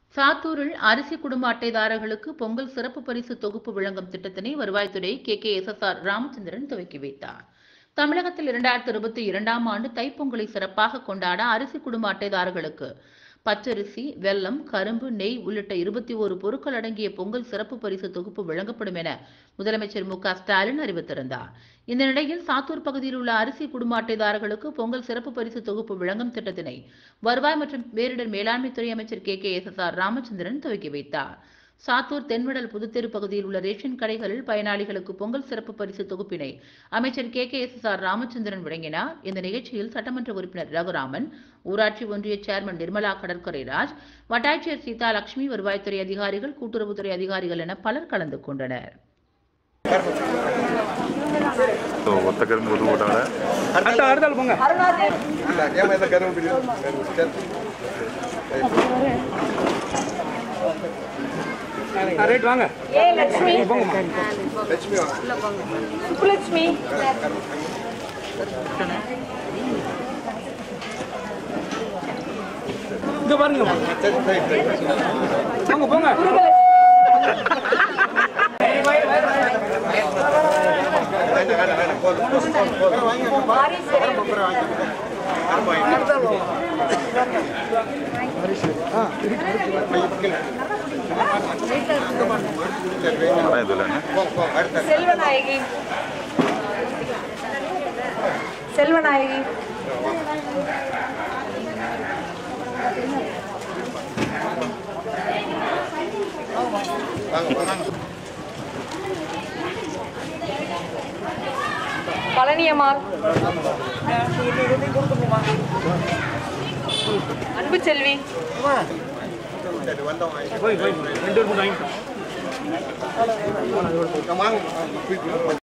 சாத்தூரில் அரிசி குடும்ப அட்டைதாரர்களுக்கு பொங்கல் சிறப்பு பரிசு தொகுப்பு வழங்கும் திட்டத்தினை வருவாய்த்துறை K K S S R Ramachandran துவக்கி வைத்தார் தமிழகத்தில் இரண்டாயிரத்தி இருபத்தி இரண்டாம் ஆண்டு தைப்பொங்கலை சிறப்பாக கொண்டாட அரிசி குடும்ப அட்டைதாரர்களுக்கு பச்சரிசி வெல்லம் கரும்பு நெய் உள்ளிட்ட இருபத்தி ஒரு பொருட்கள் அடங்கிய பொங்கல் சிறப்பு பரிசு தொகுப்பு வழங்கப்படும் என முதலமைச்சர் மு க ஸ்டாலின் அறிவித்திருந்தார் இந்த நிலையில் சாத்தூர் பகுதியில் உள்ள அரிசி குடும்ப அட்டைதாரர்களுக்கு பொங்கல் சிறப்பு பரிசு தொகுப்பு வழங்கும் திட்டத்தினை வருவாய் மற்றும் பேரிடர் மேலாண்மை துறை அமைச்சர் K K S S R Ramachandran துவக்கி வைத்தார் சாத்தூர் தென்வடல் புதுத்தெரு பகுதியில் உள்ள ரேஷன் கடைகளில் பயனாளிகளுக்கு பொங்கல் சிறப்பு பரிசு தொகுப்பினை அமைச்சர் K K S S R Ramachandran வழங்கினார் இந்த நிகழ்ச்சியில் சட்டமன்ற உறுப்பினர் ரகுராமன் ஊராட்சி ஒன்றிய சேர்மன் நிர்மலா கடற்கரை ராஜ் வட்டாட்சியர் சீதா லட்சுமி வருவாய்த்துறை அதிகாரிகள் கூட்டுறவுத்துறை அதிகாரிகள் என பலர் கலந்து கொண்டனர் ஸோ ஒத்த கரும்பு ஒரு ஓட்டாட அடுத்த அடுத்தாள் போங்க ಇಲ್ಲ ಗೇಮ್ ಎಲ್ಲ ಗರಂ ಬಿಡಿ ரைட் வாங்க ஏ லட்சுமி ಲಕ್ಷ್ಮಿ சுப்புலட்சுமி இங்க பாருங்க போங்க போங்க அதான் இது இல்லைங்க செல்வநாயகி செல்வநாயகி பழனியம்மாள் அன்பு செல்வி போய் போய் ரெண்டு பேரும் வாங்கிக்கோ ವಾಂಗ್